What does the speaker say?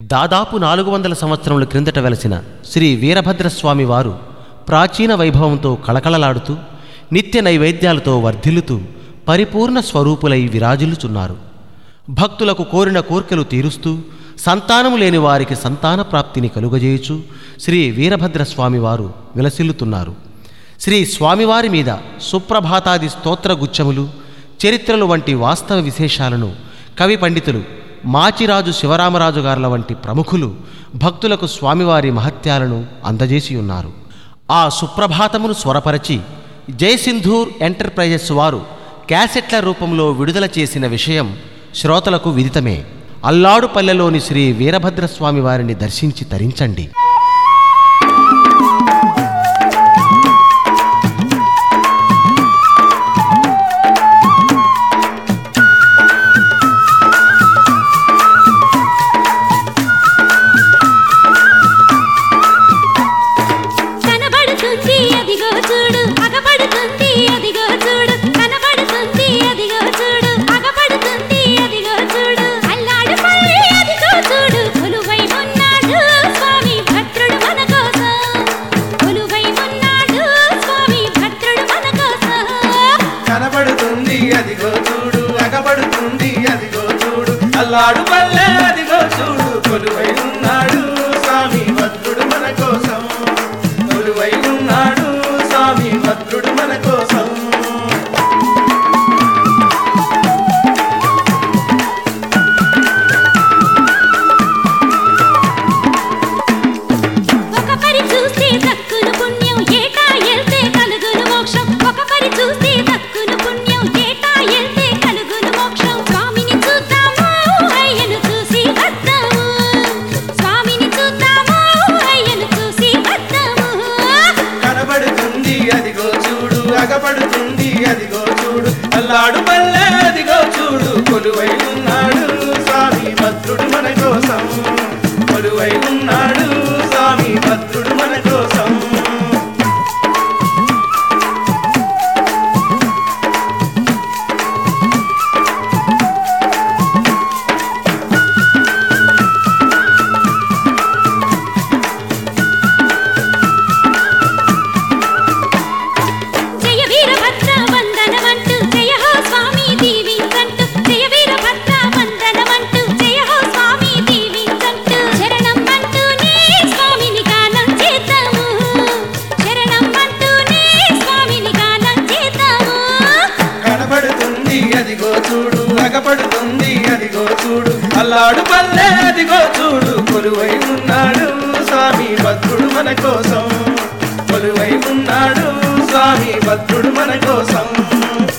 దాదాపు నాలుగు వందల సంవత్సరముల క్రిందట వెలసిన శ్రీ వీరభద్రస్వామి వారు ప్రాచీన వైభవంతో కళకళలాడుతూ నిత్య నైవేద్యాలతో వర్ధిల్లుతూ పరిపూర్ణ స్వరూపులై విరాజిల్లుచున్నారు భక్తులకు కోరిన కోర్కెలు తీరుస్తూ సంతానము లేని వారికి సంతాన ప్రాప్తిని కలుగజేయుచు శ్రీ వీరభద్రస్వామి వారు విలసిల్లుతున్నారు శ్రీ స్వామివారి మీద సుప్రభాతాది స్తోత్ర గుచ్చములు చరిత్రలు వంటి వాస్తవ విశేషాలను కవి పండితులు మాచిరాజు శివరామరాజు గారుల వంటి ప్రముఖులు భక్తులకు స్వామివారి మహత్యాలను అందజేసి ఉన్నారు ఆ సుప్రభాతమును స్వరపరచి జయసింధూర్ ఎంటర్ప్రైజెస్ వారు క్యాసెట్ల రూపంలో విడుదల చేసిన విషయం శ్రోతలకు విదితమే అల్లాడుపల్లెలోని శ్రీ వీరభద్రస్వామి వారిని దర్శించి తరించండి కనబడుతుంది అదిగో చూడు అగపడుతుంది అదిగో చూడు కనబడుతుంది అదిగో చూడు అగపడుతుంది అదిగో చూడు అల్లాడు పల్లి అదిగో చూడు కొలువై ఉన్నాడు స్వామి భద్రుడు మన కోసం కొలువై ఉన్నాడు స్వామి భద్రుడు మన కోసం కనబడుతుంది అదిగో చూడు అగబడుతుంది అదిగో చూడు అల్లాడు పల్లె అదిగో చూడు కొలువై ఉన్నాడు స్వామి భద్రుడు మన కోసం కొలువై ఉన్నాడు స్వామి భద్రుడు మన కోసం ఒక పరి చూస్తే దక్కును పుణ్యం ఏటా ఎల్తే కలుగును మోక్షం ఒక పరి చూస్తే దక్కును పుణ్యం ఏటా ఎల్తే కలుగును మోక్షం స్వామిని చూద్దాము అయ్యను చూసి వద్దాము స్వామిని చూద్దాము అయ్యను చూసి వద్దాము కనబడుతుంది అదిగో చూడు అగబడుతుంది అదిగో చూడు అల్లాడు పల్లె అదిగో చూడు కొలువై ఉన్నాడు స్వామి భద్రుడు మన కోసం కొలువై ఉన్నాడు స్వామి భద్రుడు మన కోసం జయ వీరభద్ర వందనమంటూ జయ హో స్వామి దీవించంటూ జయ వీరభద్ర వందనమంటూ జయ హో స్వామి దీవించంటూ శరణం అంటూనే స్వామిని గానం చేద్దాము శరణం అంటూనే స్వామిని గానం చేద్దాము కనబడుతుంది అదిగో చూడు అగపడుతుంది అదిగో చూడు అల్లాడు పల్లె అదిగో చూడు కొలువై ఉన్నాడు స్వామి భద్రుడు మన కోసం కొలువై ఉన్నాడు స్వామి భద్రుడు మన కోసం